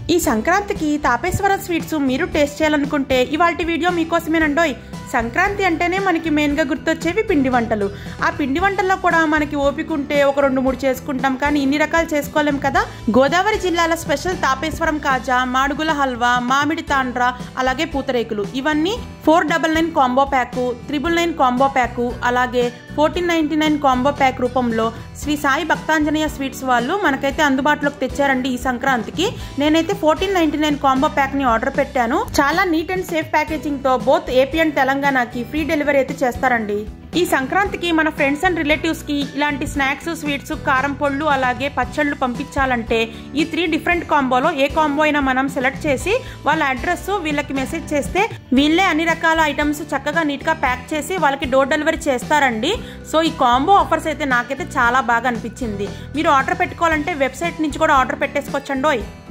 ఈ సంక్రాంతికి తాపేశ్వరం స్వీట్స్ మీరు టేస్ట్ చేయాలనుకుంటే ఇవాళ వీడియో మీకోసమేనండోయ్ సంక్రాంతి అంటేనే మనకి మెయిన్గా గుర్తొచ్చేవి పిండి వంటలు ఆ పిండి వంటల్లో కూడా మనకి ఓపిక ఉంటే ఒక రెండు మూడు చేసుకుంటాం కానీ ఇన్ని రకాలు చేసుకోలేం కదా గోదావరి జిల్లాల స్పెషల్ తాపేశ్వరం కాజా మాడుగుల హల్వా మామిడి తాండ్ర అలాగే పూతరేకులు ఇవన్నీ four double nine combo pack triple nine combo pack అలాగే fourteen ninety nine combo pack రూపంలో శ్రీ సాయి భక్తాంజనేయ స్వీట్స్ వాళ్ళు మనకైతే అందుబాటులోకి తెచ్చారండి ఈ సంక్రాంతికి నేనైతే fourteen ninety nine combo pack ని ఆర్డర్ పెట్టాను చాలా నీట్ అండ్ సేఫ్ ప్యాకేజింగ్ తో బోత్ ఏపీ అండ్ తెలంగాణకి ఫ్రీ డెలివరీ అయితే చేస్తారండి ఈ సంక్రాంతికి మన ఫ్రెండ్స్ అండ్ రిలేటివ్స్ కి ఇలాంటి స్నాక్స్ స్వీట్స్ కారం పొళ్ళు అలాగే పచ్చళ్ళు పంపించాలంటే ఈ త్రీ డిఫరెంట్ కాంబోలో ఏ కాంబో అయినా మనం సెలెక్ట్ చేసి వాళ్ళ అడ్రస్ వీళ్ళకి మెసేజ్ చేస్తే వీళ్ళే అన్ని రకాల ఐటమ్స్ చక్కగా నీట్ గా ప్యాక్ చేసి వాళ్ళకి డోర్ డెలివరీ చేస్తారండి సో ఈ కాంబో ఆఫర్స్ అయితే నాకైతే చాలా బాగా అనిపించింది మీరు ఆర్డర్ పెట్టుకోవాలంటే వెబ్సైట్ నుంచి కూడా ఆర్డర్ పెట్టేసుకోవచ్చండోయ్